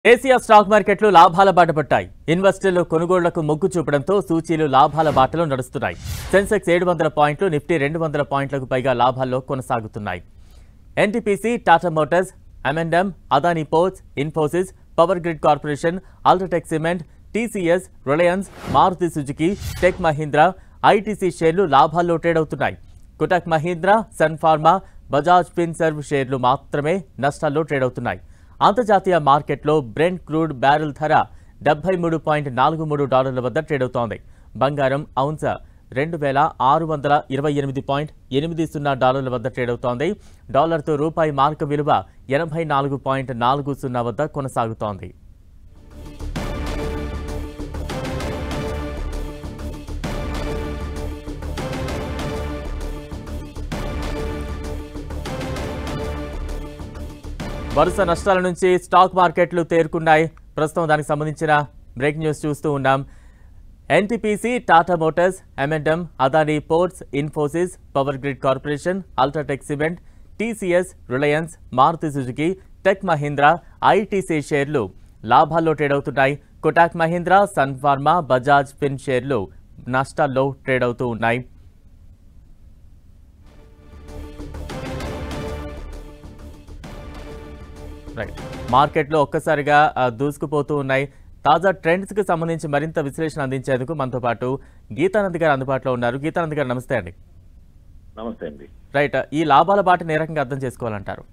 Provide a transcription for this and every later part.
Asia stock మార్కెట్లు లాభాల బాట పట్టాయి ఇన్వెస్టర్లు కొనుగోళ్లకు మొగ్గు చూపడంతో సూచీలు లాభాల బాటలో నడుస్తున్నాయి సెన్సెక్స్ ఏడు వందల పాయింట్లు నిఫ్టీ రెండు వందల పాయింట్లకు పైగా లాభాల్లో కొనసాగుతున్నాయి NTPC Tata Motors M and M Adani Ports Infosys Power Grid Corporation UltraTech Cement TCS Reliance Maruti Suzuki Tech Mahindra ITC షేర్లు లాభాల్లో ట్రేడ్ అవుతున్నాయి Kotak Mahindra Sun Pharma Bajaj Finserv షేర్లు మాత్రమే నష్టాల్లో ట్రేడ్ అవుతున్నాయి అంతర్జాతీయ మార్కెట్లో బ్రెంట్ క్రూడ్ బ్యారెల్ ధర డెబ్బై మూడు పాయింట్ నాలుగు మూడు డాలర్ల వద్ద ట్రేడ్ అవుతోంది బంగారం ఔన్స్ రెండు వేల ఆరు వందల ఇరవై ఎనిమిది పాయింట్ ఎనిమిది సున్నా డాలర్ల వద్ద ట్రేడ్ అవుతోంది డాలర్తో రూపాయి మార్క విలువ ఎనభై నాలుగు పాయింట్ నాలుగు సున్నా వద్ద కొనసాగుతోంది వరుస నష్టాల నుంచి స్టాక్ మార్కెట్లు తేరుకున్నాయి ప్రస్తుతం దానికి సంబంధించిన బ్రేక్ న్యూస్ చూస్తూ ఉన్నాం NTPC Tata Motors M and M Adani Ports Infosys Power Grid Corporation UltraTech Cement TCS Reliance Maruti Suzuki Tech Mahindra ITC షేర్లు లాభాల్లో ట్రేడ్ అవుతున్నాయి Kotak Mahindra Sun Pharma Bajaj Fin షేర్లు నష్టాల్లో ట్రేడ్ అవుతూ ఉన్నాయి రైట్ మార్కెట్లో ఒక్కసారిగా ఆ, దూసుకుపోతూ ఉన్నాయి తాజా ట్రెండ్స్ కి సంబంధించి మరింత విశ్లేషణ అందించేందుకు మనతో పాటు గీతానంద్ గారు అందుబాటులో ఉన్నారు గీతానంద్ గారు నమస్తే అండి నమస్తే అండి రైట్ ఈ లాభాల బాటని ఏ రకంగా అర్థం చేసుకోవాలంటారు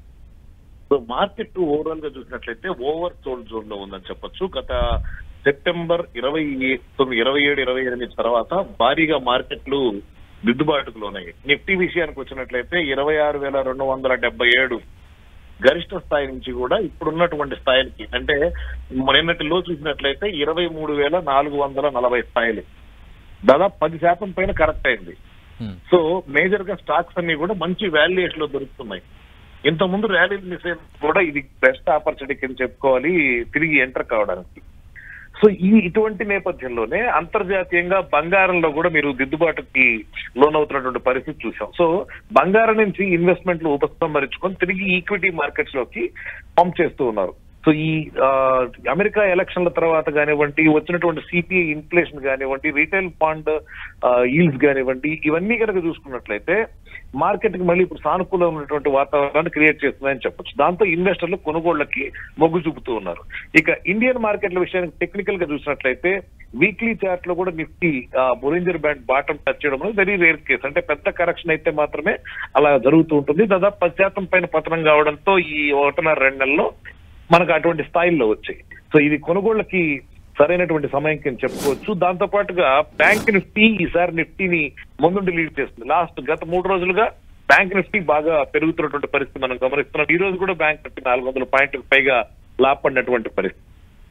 సో మార్కెట్ ఓవరాల్ గా చూసినట్లయితే ఓవర్ సోల్డ్ జోన్ లో ఉందని చెప్పొచ్చు గత సెప్టెంబర్ ఇరవై తొమ్మిది ఇరవై ఏడు ఇరవై ఎనిమిది తర్వాత భారీగా మార్కెట్లు దిద్దుబాటుకు లోనాయి నిఫ్టీ విషయానికి వచ్చినట్లయితే ఇరవై ఆరు వేల రెండు వందల డెబ్బై ఏడు గరిష్ట స్థాయి నుంచి కూడా ఇప్పుడున్నటువంటి స్థాయిలకి అంటే నిన్నటి లో చూసినట్లయితే ఇరవై మూడు వేల నాలుగు వందల నలభై స్థాయిలు దాదాపు పది శాతం పైన కరెక్ట్ అయింది హ్మ్. సో మేజర్ గా స్టాక్స్ అన్ని కూడా మంచి వాల్యుయేషన్ లో దొరుకుతున్నాయి ఇంత ముందు ర్యాలీలు మిస్ అయిన కూడా ఇది బెస్ట్ ఆపర్చునిటీ కింద చెప్పుకోవాలి తిరిగి ఎంటర్ కావడానికి సో ఈ ఇటువంటి నేపథ్యంలోనే అంతర్జాతీయంగా బంగారంలో కూడా మీరు దిద్దుబాటుకి లోనవుతున్నటువంటి పరిస్థితి చూసాం సో బంగారం నుంచి ఇన్వెస్ట్మెంట్లు ఉపసంహరించుకొని తిరిగి ఈక్విటీ మార్కెట్స్ లోకి పంప్ చేస్తూ ఉన్నారు సో ఈ ఆ, అమెరికా ఎలక్షన్ల తర్వాత కానివ్వండి వచ్చినటువంటి సిపిఐ ఇన్ఫ్లేషన్ కానివ్వండి రీటైల్ ఫండ్ ఈల్డ్స్ కానివ్వండి ఇవన్నీ కనుక చూసుకున్నట్లయితే మార్కెట్ కి మళ్ళీ ఇప్పుడు సానుకూలమైనటువంటి వాతావరణాన్ని క్రియేట్ చేస్తుందని చెప్పొచ్చు దాంతో ఇన్వెస్టర్లు కొనుగోళ్లకి మొగ్గు చూపుతూ ఉన్నారు ఇక ఇండియన్ మార్కెట్ల విషయానికి టెక్నికల్ గా చూసినట్లయితే వీక్లీ చార్ట్ లో కూడా Nifty Bollinger band bottom touch చేయడం అనేది వెరీ రేర్ కేసు అంటే పెద్ద కరెక్షన్ అయితే మాత్రమే అలా జరుగుతూ ఉంటుంది దాదాపు పది శాతం పైన పతనం కావడంతో ఈ ఒకటిన్నర రెండు నెలల్లో మనకు అటువంటి స్థాయిల్లో వచ్చాయి సో ఇది కొనుగోళ్లకి సరైనటువంటి సమయం కింద చెప్పుకోవచ్చు దాంతో పాటుగా బ్యాంక్ నిఫ్టీ ఈసారి నిఫ్టీని ముందుండి లీడ్ చేస్తుంది లాస్ట్ గత మూడు రోజులుగా బ్యాంక్ నిఫ్టీ బాగా పెరుగుతున్నటువంటి పరిస్థితి మనం గమనిస్తున్నాం ఈ రోజు కూడా బ్యాంక్ నిఫ్టీ నాలుగు వందల పాయింట్లకు పైగా లాభపడినటువంటి పరిస్థితి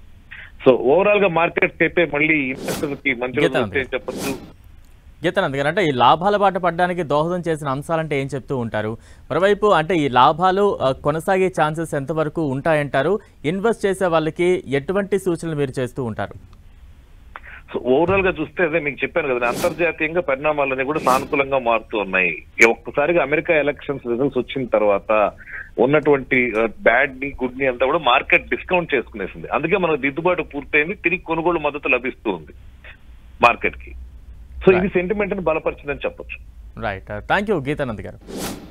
సో ఓవరాల్ గా మార్కెట్ అయితే మళ్ళీ ఇన్వెస్టర్లకి మంచి రోజులు గీతానంద్. వస్తాయని చెప్పొచ్చు గీతానంద్ గారు అంటే ఈ లాభాల బాట పడడానికి దోహదం చేసిన అంశాలంటే ఏం చెప్తూ ఉంటారు మరోవైపు అంటే ఈ లాభాలు ఆ, కొనసాగే ఛాన్సెస్ ఎంతవరకు ఉంటాయంటారు ఇన్వెస్ట్ చేసే వాళ్ళకి ఎటువంటి సూచనలు మీరు చేస్తూ ఉంటారు సో ఓవరాల్ గా చూస్తే అదే మీకు చెప్పాను కదా అంతర్జాతీయంగా పరిణామాలన్నీ కూడా సానుకూలంగా మారుతూ ఉన్నాయి ఈ ఒక్కసారిగా అమెరికా ఎలక్షన్స్ రిజల్ట్స్ వచ్చిన తర్వాత ఉన్నటువంటి బ్యాడ్ ని గుడ్ ని అంతా కూడా మార్కెట్ డిస్కౌంట్ చేసుకునేసింది అందుకే మనకు దిద్దుబాటు పూర్తయింది తిరిగి కొనుగోలు మద్దతు లభిస్తూ ఉంది మార్కెట్ కి సో ఇది సెంటిమెంట్ ని బలపరిచిందని చెప్పొచ్చు రైట్ థ్యాంక్ యూ గీతానంద్ గారు